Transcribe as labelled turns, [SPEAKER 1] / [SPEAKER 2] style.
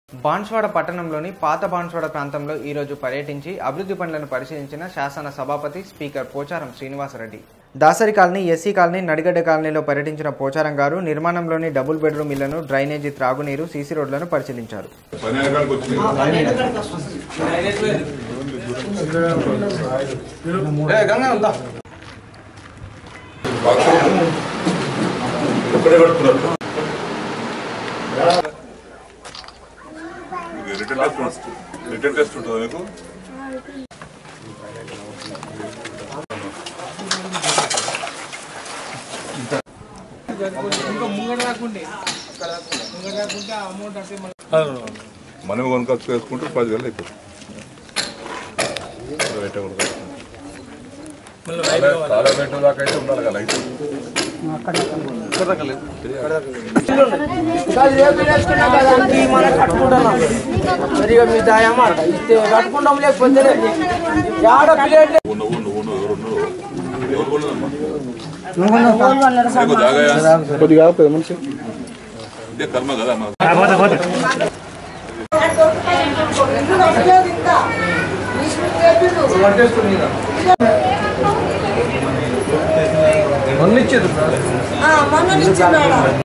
[SPEAKER 1] బాన్స్వాడ పట్టణంలోని పాత బాన్స్వాడ ప్రాంతంలో ఈరోజు పర్యటించి అభివృద్ధి పనులను పరిశీలించిన శాసన సభాపతి speaker Pocharam Srinivas Reddy Dasari colony SC colony Nadigadda కాలనీలో పర్యటించిన పోచారం గారు నిర్మాణంలోని డబుల్ బెడ్రూమ్ ఇళ్లను డ్రైనేజీ త్రాగునీరు సీసీ రోడ్లను పరిశీలించారు
[SPEAKER 2] పని వెనకాలకు వచ్చింది ఒక్కడే కట్టుకున్నారు ఇది రిటర్న్ టెస్ట్ ఉంటుంది. రిటర్న్ టెస్ట్ ఉంటుందా మీకు మనం కొనుకొచ్చు వేసుకుంటే పదివేలు అయిపోతుంది తాళబెట్టు దాకా అయితే ఉండాలి కదా లైట్
[SPEAKER 3] అది రేపు వేసుకున్నాం కదా దానికి మనం కట్టుకుంటున్నాం మరి ఇక మీ దయ మాట ఇస్తే కట్టుకుంటాం లేకపోతే లేదు. ఆడ ప్లేట్
[SPEAKER 2] ఉన్న ఉన్న ఉన్న ఎవరు ఉన్నారు ఎవరు కొన్నదమ్మా నీకు జాగా
[SPEAKER 3] కొద్దిగా పెద్ద మనిషి
[SPEAKER 2] ఇదే కర్మ కదా మా
[SPEAKER 3] మొన్న ఇచ్చేది
[SPEAKER 4] మొన్న నుంచి